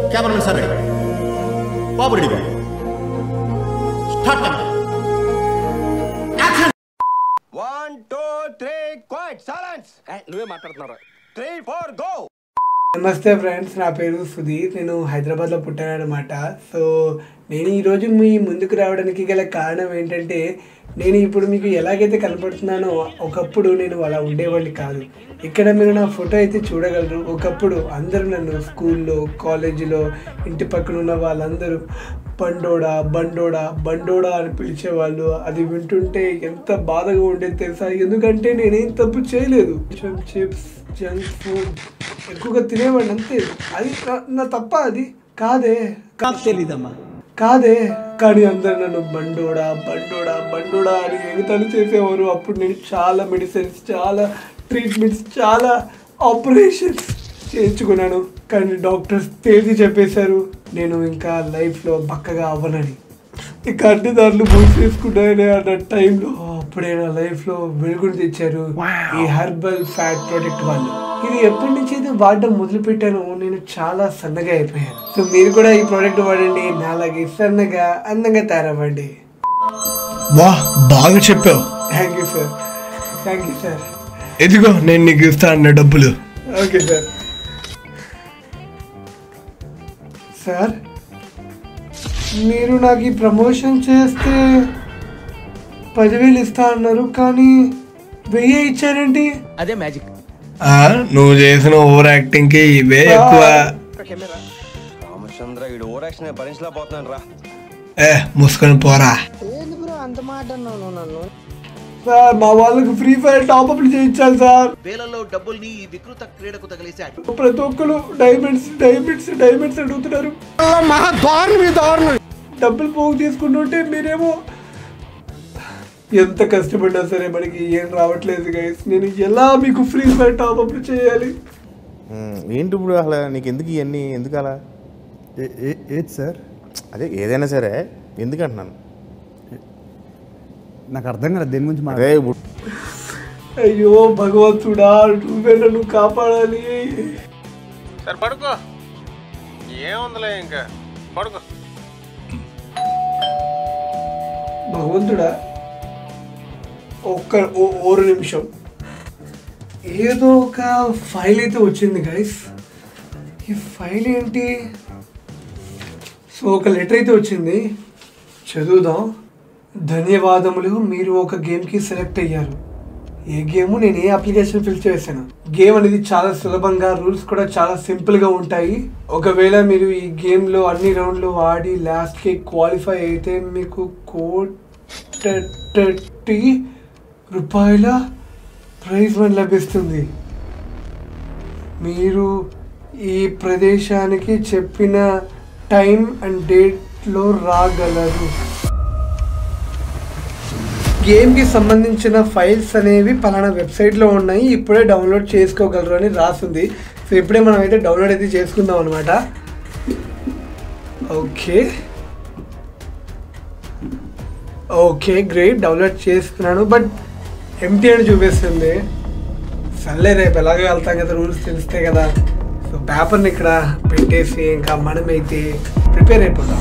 Cameraman sir ready బాబు ready బాబు start action one two three quiet silence నువ్వే మాట్లాడుతున్నావు త్రీ ఫోర్ గో నమస్తే ఫ్రెండ్స్ నా పేరు సుధీర్ నేను హైదరాబాద్లో పుట్టాను అనమాట సో నేను ఈరోజు మీ ముందుకు రావడానికి గల కారణం ఏంటంటే నేను ఇప్పుడు మీకు ఎలాగైతే కనపడుతున్నానో ఒకప్పుడు నేను అలా ఉండేవాడిని కాదు ఇక్కడ మీరు నా ఫోటో అయితే చూడగలరు ఒకప్పుడు అందరూ నన్ను స్కూల్లో కాలేజీలో ఇంటి పక్కన ఉన్న వాళ్ళందరూ బండోడా బండోడా బండోడా అని పిలిచేవాళ్ళు అది వింటుంటే ఎంత బాధగా ఉండేది తెలుసా ఎందుకంటే నేనేం తప్పు చేయలేదు చిప్స్ జంక్ ఫుడ్ ఎక్కువగా తినేవాడిని అంతే అది నా- నా తప్ప అది కాదే నాకు తెలీదమ్మా కాదే కానీ అందరు నన్ను బండోడా బండోడా బండోడా అని ఎగతాళి చేసేవారు అప్పుడు నేను చాలా మెడిసిన్స్ చాలా ట్రీట్మెంట్స్ చాలా ఆపరేషన్స్ చేయించుకున్నాను కానీ డాక్టర్స్ తేల్చి చెప్పేశారు నేను ఇంకా లైఫ్లో బక్కగా అవ్వనని ఇక అన్ని దాంట్లో మూసేసుకున్నాయని అన్న టైంలో అప్పుడే నా లైఫ్లో వెలుగుని తెచ్చారు ఈ హెర్బల్ ఫ్యాట్ ప్రొడక్ట్ వాళ్ళు ఇది ఎప్పటి నుంచి అయితే వాడడం మొదలు పెట్టానో నేను చాలా సన్నగా అయిపోయాను సో మీరు కూడా ఈ ప్రోడక్ట్ వాడండి నాలాగే సన్నగా అందంగా తయారవ్వండి వా బాగా చెప్పావు thank you sir thank you sir ఎదిగో నేను నీకు ఇస్తా అన్న డబ్బులు ఓకే సార్ సార్ మీరు నాకు ఈ ప్రమోషన్ చేస్తే పదివేలు ఇస్తా అన్నారు కానీ వెయ్యి ఇచ్చారేంటి అదే మ్యాజిక్ ఆ, నువ్వు చేసిన ఓవర్ యాక్టింగ్ కి ఇవే ఎక్కువ రామచంద్ర ఈడు ఓవర్ యాక్షన్ భరించలేకపోతున్నాను రా ఏ మూసుకొని పోరా సార్ మా వాళ్ళకి ఫ్రీ ఫైర్ టాప్అప్లు చేయించాలి సార్ వేలలో డబ్బుల్ని ఈ వికృత క్రీడకు తగిలేశాడు ప్రతి ఒక్కరు డైమండ్స్ డైమండ్స్ డైమండ్స్ అడుగుతున్నారు మహా దారుణం దారుణం డబ్బులు పోగు తీసుకుంటుంటే మీరేమో ఎంత కష్టపడినా సరే మనకి ఏం రావట్లేదు గైస్ నేను ఎలా మీకు ఫ్రీ ఫైర్ టాప్అప్లు చేయాలి ఉమ్, ఏంటి ఇప్పుడు అసలు నీకు ఎందుకు ఇవన్నీ ఎందుకు అలా ఏది సార్ అదే ఏదైనా సరే ఎందుకు అంటున్నాను నాకు అర్థం కాలేదు దేని గురించి అదే ఇప్పుడు అయ్యో భగవంతుడా నువ్వే నన్ను కాపాడాలి సరే పడుకో ఏముందిలే ఇంకా పడుకో భగవంతుడా ఒక్క ఓ- ఓరు నిమిషం ఏదో ఒక ఫైల్ అయితే వచ్చింది గైస్ ఈ ఫైల్ ఏంటి సో ఒక లెటర్ అయితే వచ్చింది చదువుదాం ధన్యవాదములు మీరు ఒక గేమ్కి సెలెక్ట్ అయ్యారు ఏ గేమ్ నేను ఏ అప్లికేషన్ ఫిల్ చేశాను గేమ్ అనేది చాలా సులభంగా రూల్స్ కూడా చాలా సింపుల్గా ఉంటాయి ఒకవేళ మీరు ఈ గేమ్లో అన్ని రౌండ్లు ఆడి లాస్ట్కి క్వాలిఫై అయితే మీకు కోటి రూపాయల ప్రైజ్ మనీ లభిస్తుంది మీరు ఈ ప్రదేశానికి చెప్పిన టైం అండ్ డేట్లో రాగలరు గేమ్కి సంబంధించిన ఫైల్స్ అనేవి పలానా వెబ్సైట్లో ఉన్నాయి ఇప్పుడే డౌన్లోడ్ చేసుకోగలరు అని రాసింది సో ఇప్పుడే మనం అయితే డౌన్లోడ్ అయితే చేసుకుందాం అనమాట ఓకే ఓకే గ్రేట్ డౌన్లోడ్ చేసుకున్నాను బట్ ఎంటీ అని చూపిస్తుంది సర్లే రేపు ఎలాగో వెళ్తాం కదా రూల్స్ తెలిస్తే కదా సో పేపర్ని ఇక్కడ పెట్టేసి ఇంకా మనమైతే ప్రిపేర్ అయిపోతాం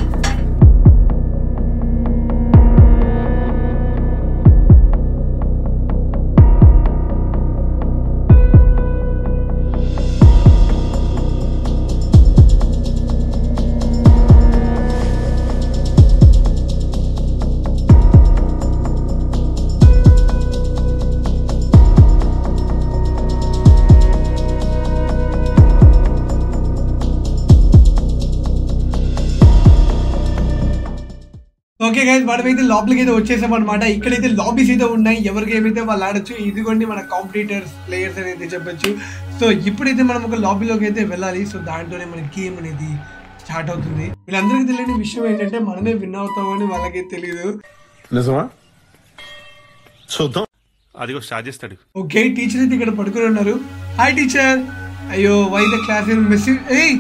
ఓకే గైస్ మనమైతే లోపలికి అయితే వచ్చేసాం అనమాట ఇక్కడైతే లాబీస్ అయితే ఉన్నాయి ఎవరికి ఏమైతే వాళ్ళు ఆడొచ్చు ఇదిగోండి మన కాంపిటీటర్స్ ప్లేయర్స్ అని అయితే చెప్పొచ్చు సో ఇప్పుడైతే మనం ఒక లాబీలోకి అయితే వెళ్ళాలి సో దాంట్లోనే మన గేమ్ అనేది స్టార్ట్ అవుతుంది వీళ్ళందరికీ తెలియని విషయం ఏంటంటే మనమే విన్ అవుతామని వాళ్ళకి తెలియదు నిజమా చూద్దాం అదిగో స్టార్ట్ చేస్తాడు ఓకే టీచర్ అయితే ఇక్కడ పడుకుని ఉన్నారు హాయ్ టీచర్ అయ్యో వై ద క్లాస్ మెసేజ్ ఏయ్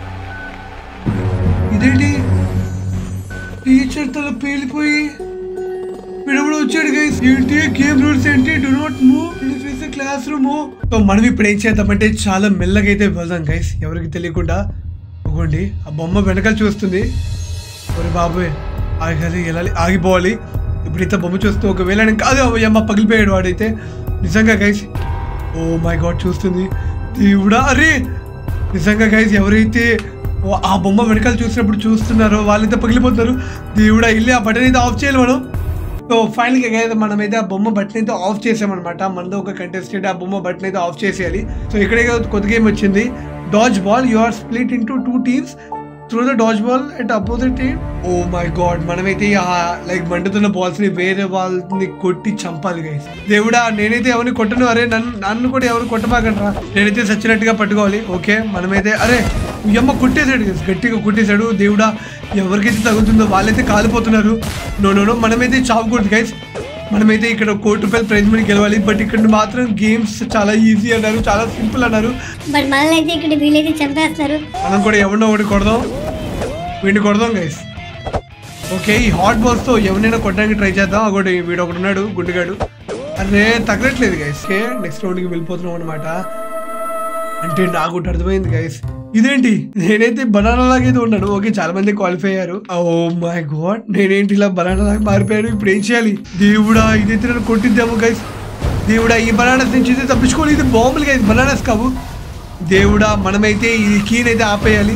ఇదేంటి టీచర్ తల పేలిపోయి వీడెవడో వచ్చాడు గైస్ ఏంటి గేమ్ రూల్స్ ఏంటి do not move this is classroom so మనం ఇప్పుడు ఏం చేద్దామంటే చాలా మెల్లగా అయితే వెళ్దాం గైస్ ఎవరికి తెలియకుండా అవ్వండి ఆ బొమ్మ వెనకాల చూస్తుంది ఒరే బాబోయ్ ఆగాలి వెళ్ళాలి ఆగిపోవాలి ఇప్పుడు ఇంత బొమ్మ చూస్తూ ఒకవేళ నేను కాదు అమ్మ పగిలిపోయాడు వాడైతే నిజంగా గైస్ ఓ మై గాడ్ చూస్తుంది దేవుడా అరే నిజంగా గైస్ ఎవరైతే ఓ ఆ బొమ్మ వెనకాల చూసినప్పుడు చూస్తున్నారో వాళ్ళైతే పగిలిపోతారు దేవుడా వెళ్ళి ఆ బటన్ అయితే ఆఫ్ చేయాలి మనం సో ఫైనల్గా అయితే మనం అయితే ఆ బొమ్మ బటన్ అయితే ఆఫ్ చేసామన్నమాట మనలో ఒక కంటెస్టెంట్ ఆ బొమ్మ బటన్ అయితే ఆఫ్ చేసేయాలి సో ఇక్కడే కొత్త గేమ్ వచ్చింది dodge ball you are split in two teams through the dodge ball at opposite team oh my god మనమైతే ఆ లైక్ మండుతున్న బాల్స్ ని వేరే వాళ్ళని కొట్టి చంపాలి గైస్ దేవుడా నేనైతే ఎవరిని కొట్టను అరే నన్ను నన్ను కూడా ఎవరు కొట్టమాకండ్రా నేనైతే సచ్చినట్టుగా పట్టుకోవాలి ఓకే మనమైతే అరే ఉయ్యమ్మ కొట్టేశాడు guys. గట్టిగా కొట్టేశాడు దేవుడా ఎవరికైతే తగులుతుందో వాళ్ళైతే కాలిపోతున్నారు నో నో నో మనమైతే చావకూడదు గైస్ మనమైతే ఇక్కడ కోటి రూపాయల ప్రైజ్ మనీ గెలవాలి బట్ ఇక్కడ మాత్రం గేమ్స్ చాలా ఈజీ అన్నారు చాలా సింపుల్ అన్నారు బట్ మనల్ని అయితే ఇక్కడ వీలైతే చంపేస్తారు మనం కూడా ఎవరినో ఒకటి కొడదాం వీడిని కొడదాం గైస్ ఓకే ఈ హాట్ బాల్స్ తో ఎవరినైనా కొట్టడానికి ట్రై చేద్దాం ఒకటి వీడు ఒకటి ఉన్నాడు గుడ్డిగాడు అరే తగ్గట్లేదు గైస్ ఓకే నెక్స్ట్ రౌండ్ కి వెళ్ళిపోతున్నాం అనమాట అంటే నాకు ఒకటి అర్థమైంది గైస్ ఇదేంటి నేనైతే బనానా లాగైతే ఉన్నాడు ఓకే చాలా మంది క్వాలిఫై అయ్యారు ఓ మై గాడ్ నేనేంటి ఇలా బనానా లాగా మారిపోయాను ఇప్పుడు ఏం చేయాలి దేవుడా ఇదైతే నన్ను కొట్టిద్దాము గైస్ దేవుడా ఈ బనానాస్ నుంచి అయితే తప్పించుకోవాలి ఇది బాంబులు గైస్ బనానాస్ కావు దేవుడా మనమైతే ఈ కీని అయితే ఆపేయాలి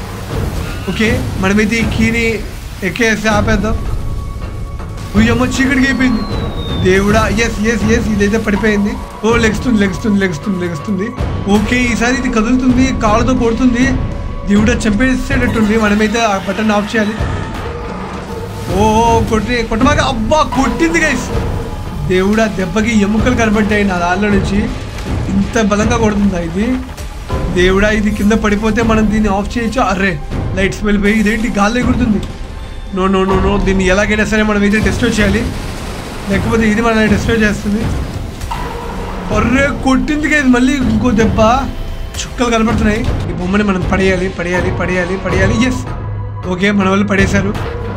ఓకే మనమైతే ఈ కీని ఎక్కేస్తే ఆపేద్దాం ఉయ్యమ్మ చీకటికి అయిపోయింది దేవుడా ఎస్ ఎస్ ఎస్ ఇదైతే పడిపోయింది ఓ లెగుస్తుంది లెగుస్తుంది లెగుస్తుంది లెగుస్తుంది ఓకే ఈసారి ఇది కదులుతుంది కాళ్ళతో కొడుతుంది దేవుడా చంపేసేటట్టుంది మనమైతే ఆ బటన్ ఆఫ్ చేయాలి ఓ కొట్టి కొట్టమాక అబ్బా కొట్టింది గైస్ దేవుడా దెబ్బకి ఎముకలు కనబడ్డాయి నా దానిలో నుంచి ఇంత బలంగా కొడుతుందా ఇది దేవుడా ఇది కింద పడిపోతే మనం దీన్ని ఆఫ్ చేయొచ్చు అర్రే లైట్స్ వెళ్ళిపోయి ఇదేంటి గాల్లో ఎగురుతుంది నో నో నో నో దీన్ని ఎలాగైనా సరే మనం అయితే డిస్ట్రో చేయాలి లేకపోతే ఇది మనల్ని డిస్ట్రో చేస్తుంది అర్రే కొట్టింది కదా మళ్ళీ ఇంకో దెబ్బ చుక్కలు కనబడుతున్నాయి ఈ బొమ్మని మనం పడేయాలి పడేయాలి పడేయాలి పడేయాలి ఎస్ ఓకే మన వాళ్ళు పడేశారు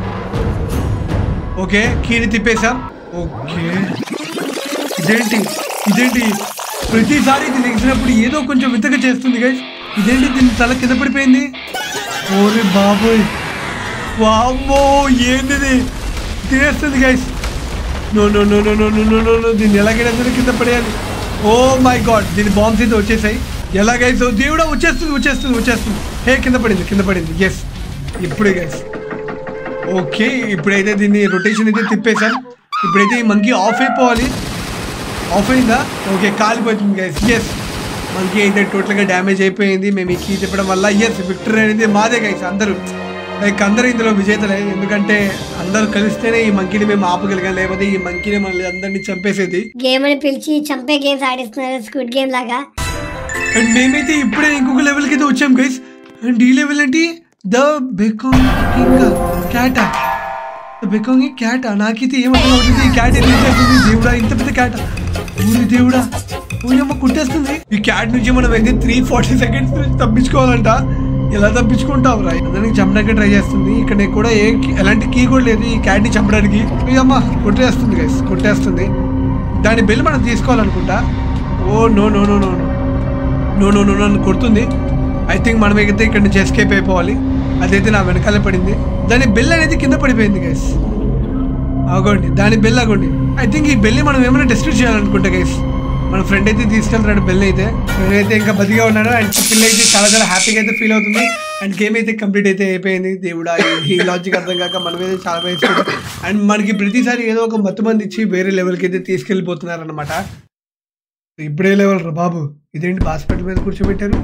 ఓకే కీని తిప్పేశాం ఓకే ఇదేంటి ఇదేంటి ప్రతిసారి ఇది లెగిసినప్పుడు ఏదో కొంచెం వింతగా చేస్తుంది గైస్ ఇదేంటి దీని తల కింద పడిపోయింది ఓరే బాబోయ్ వామ్మో ఏంటిది తినేస్తుంది guys no no no no no no no no no దీన్ని ఎలాగైనా సరే కింద పడేయాలి ఓ మై గాడ్ దీని బాంబ్స్ అయితే వచ్చేసాయి ఎలాగైతే దేవుడా వచ్చేస్తుంది వచ్చేస్తుంది వచ్చేస్తుంది హే కింద పడింది కింద పడింది ఎస్ ఇప్పుడే గైస్ ఓకే ఇప్పుడైతే దీన్ని రొటేషన్ అయితే తిప్పేశాం ఇప్పుడైతే ఈ మంకీ ఆఫ్ అయిపోవాలి ఆఫ్ అయిందా ఓకే కాలిపోతుంది గైస్ ఎస్ మంకీ అయితే టోటల్గా డ్యామేజ్ అయిపోయింది మేము ఈ కీ తిప్పడం వల్ల ఎస్ విక్టరీ అనేది మాదే గైస్ అందరూ లైక్ అందరూ ఇందులో విజేతలే ఎందుకంటే అందరూ కలిస్తేనే ఈ మంకీని మేము ఆపగలిగాం లేకపోతే ఈ మంకీని మనల్ని అందరినీ చంపేసేది గేమ్ అని పిలిచి చంపే గేమ్స్ ఆడిస్తున్నారు స్క్విడ్ గేమ్ లాగా అండ్ మేమైతే ఇప్పుడే ఇంకొక లెవెల్కి అయితే వచ్చాం గైస్ అండ్ ఈ లెవెల్ ఏంటి ద బెకాంగ్ క్యాటా ద బెకాంగ్ క్యాటా నాకైతే ఏమర్థం అవుతుంది ఈ క్యాట్ ఏం చేస్తుంది దేవుడా ఇంత పెద్ద క్యాట్ ఊరి దేవుడా ఊయమ్మ కుట్టేస్తుంది ఈ క్యాట్ నుంచి మనం అయితే త్రీ ఫార్టీ సెకండ్స్ నుంచి తప్పించుకోవాలంట ఎలా తప్పించుకుంటావు రా అందరికి చంపడానికి ట్రై చేస్తుంది ఇక్కడ నీకు కూడా ఏ ఎలాంటి కీ కూడా లేదు ఈ క్యాట్ ని చంపడానికి అమ్మ కొట్టేస్తుంది గైస్ కొట్టేస్తుంది దాని బెల్ మనం తీసుకోవాలనుకుంటా oh no no no no no no no no నన్ను కొడుతుంది ఐ థింక్ మనం అయితే ఇక్కడ నుంచి ఎస్కేప్ అయిపోవాలి అదైతే నా వెనకాలే పడింది దాని బెల్ అనేది కింద పడిపోయింది గైస్ అగోండి దాని బెల్ అగోండి ఐ థింక్ ఈ బెల్ని మనం ఏమైనా డిస్ట్రిబ్యూట్ చేయాలనుకుంటా గైస్ మన ఫ్రెండ్ అయితే తీసుకెళ్తున్నాడు బెల్ అయితే నేనైతే ఇంకా బతిగా ఉన్నాడు అండ్ పిల్ల అయితే చాలా చాలా హ్యాపీగా అయితే ఫీల్ అవుతుంది అండ్ గేమ్ అయితే కంప్లీట్ అయితే అయిపోయింది దేవుడా ఈ లాజిక్ అర్థం కాక మనం అయితే చాలా వేసుకుంటాం అండ్ మనకి ప్రతిసారి ఏదో ఒక మత్తు మంది ఇచ్చి వేరే లెవెల్కి అయితే తీసుకెళ్ళిపోతున్నారు అనమాట ఇప్పుడే లెవెల్ రా బాబు ఇదేంటి హాస్పిటల్ మీద కూర్చోబెట్టారు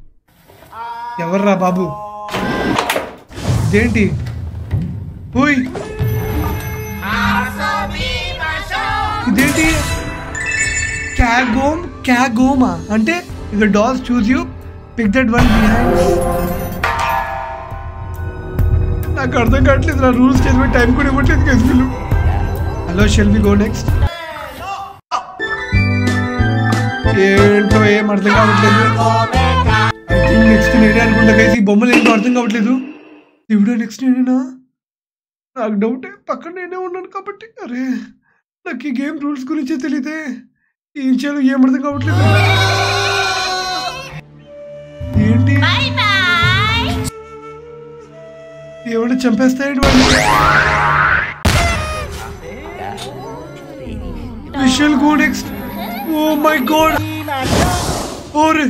ఎవర్రా బాబు ఇదేంటి ఓయ్ ఇదేంటి క్యాగోమ్ క్యాగోమా అంటే ఇక dolls choose you pick that one behind నాకు అర్థం కావట్లేదు నా రూల్స్ చదివే టైం కూడా ఇవ్వట్లేదు గెస్టులు hello shall we go next ఏంటో ఏం అర్థం కావట్లేదు నెక్స్ట్ నేనే అనుకుంటా గైస్ ఈ బొమ్మలు ఏంటో అర్థం కావట్లేదు దేవుడా నెక్స్ట్ నేనేనా నాకు డౌటే పక్కన నేనే ఉన్నాను కాబట్టి అరే నాకు ఈ గేమ్ రూల్స్ గురించే తెలియదే ఏం చేయాలో ఏం అర్థం కావట్లేదు ఏంటి ఎవడు చంపేస్తాడు వాడిని whistle go next oh my god ఓరే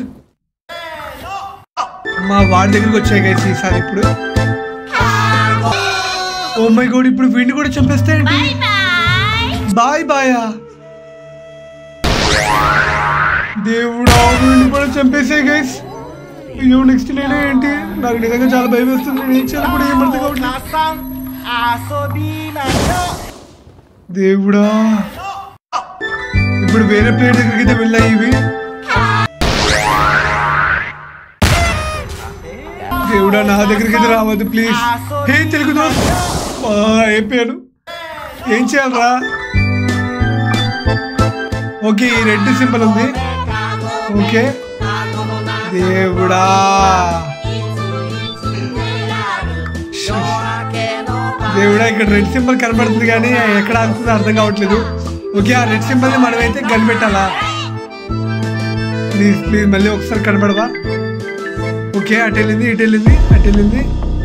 మా వాడి దగ్గరికి వచ్చాయి గైస్ ఈసారి ఇప్పుడు ఓ మై గాడ్ ఇప్పుడు వీడిని కూడా చంపేస్తాయండి బాయ్ బాయా దేవుడా వీడిని కూడా చంపేసాయి గైస్ అయ్యో నెక్స్ట్ నేనే ఏంటి నాకు నిజంగా చాలా భయం వేస్తుంది నేను ఏం చేయాలి కూడా ఏమర్థం కావట్లేదు దేవుడా ఇప్పుడు వేరే ప్లేట్ దగ్గరికి అయితే వెళ్ళాయి ఇవి దేవుడా నా దగ్గరికి అయితే రావద్దు ప్లీజ్ హే తెలుగు దోస్త్ ఆ, అయిపోయాను ఏం చేయాలరా ఓకే ఈ రెడ్ సింబల్ ఉంది ఓకే దేవుడా దేవుడా ఇక్కడ రెడ్ సింబల్ కనబడుతుంది కానీ ఎక్కడ అంతుందో అర్థం కావట్లేదు ఓకే ఆ రెడ్ సింబల్ మనమైతే కనిపెట్టాలా ప్లీజ్ ప్లీజ్ మళ్ళీ ఒకసారి కనబడవా ఓకే అటు వెళ్ళింది ఇటు వెళ్ళింది అటు వెళ్ళింది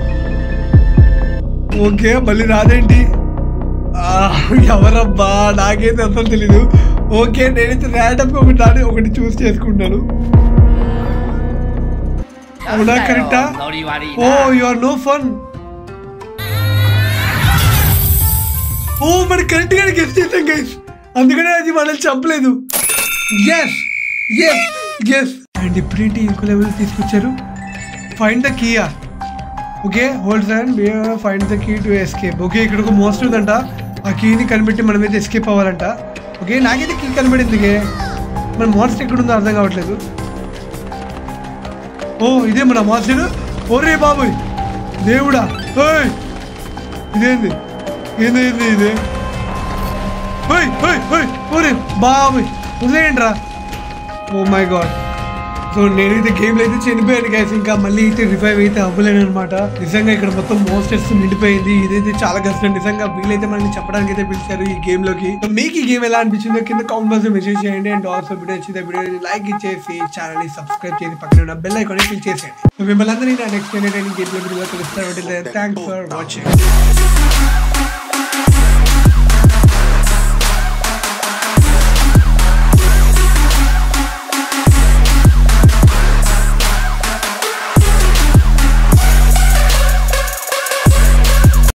ఓకే మళ్ళీ రాదేంటి ఆ, ఎవరబ్బా నాకైతే అసలు తెలీదు ఓకే నేనైతే ర్యాండమ్గా ఒకటి రాని ఒకటి చూస్ చేసుకుంటాను అవునా కరెక్టా oh you are no fun oh మరి కరెక్ట్ గా గెస్ట్ చేసాం గైస్ అందుకనే అది మనల్ని చంపలేదు ఎస్ ఎస్ ఎస్ అండ్ ఇప్పుడేంటి ఇంకో లెవెల్ తీసుకొచ్చారు ఫైండ్ ద కీయా okay hold and find the key to escape okay ఇక్కడ ఒక మోస్ట్ ఉందంట ఆ కీని కనిపెట్టి మనమైతే ఎస్కేప్ అవ్వాలంట ఓకే నాకైతే కీ కనిపెడింది మన మోస్ట్ ఎక్కడ ఉందో అర్థం కావట్లేదు ఓ ఇదే మన మాస్టర్ ఓరే బాబోయ్ దేవుడా ఓయ్ ఇదేంది ఏంది ఏంది ఇది ఓయ్ ఓయ్ ఓయ్ ఓరే బాబోయ్ వదిలేయండి రా ఓ మై గాడ్ సో నేనైతే గేమ్లో అయితే చనిపోయాను గైస్ ఇంకా మళ్ళీ అయితే రివైవ్ అయితే అవ్వలేను అనమాట నిజంగా ఇక్కడ మొత్తం మోస్టర్స్ నిండిపోయింది ఇదైతే చాలా కష్టం నిజంగా వీళ్ళైతే మనల్ని చెప్పడానికి అయితే పిలిచారు ఈ గేమ్ లోకి సో మీకు ఈ గేమ్ ఎలా అనిపించిందో కింద కామెంట్ బాక్స్ మెసేజ్ చేయండి అండ్ ఆల్సో వీడియో వచ్చింది వీడియోని లైక్ ఇచ్చేసి ఛానల్ ని సబ్స్క్రైబ్ చేసి పక్కన ఉన్న బెల్ ఐకాన్ క్లిక్ చేసేయండి సో మిమ్మల్ని అందరినీ నా నెక్స్ట్ ఎంటర్టైనింగ్ గేమ్ లో వీడియో తెలుస్తాను థ్యాంక్స్ ఫర్ వాచింగ్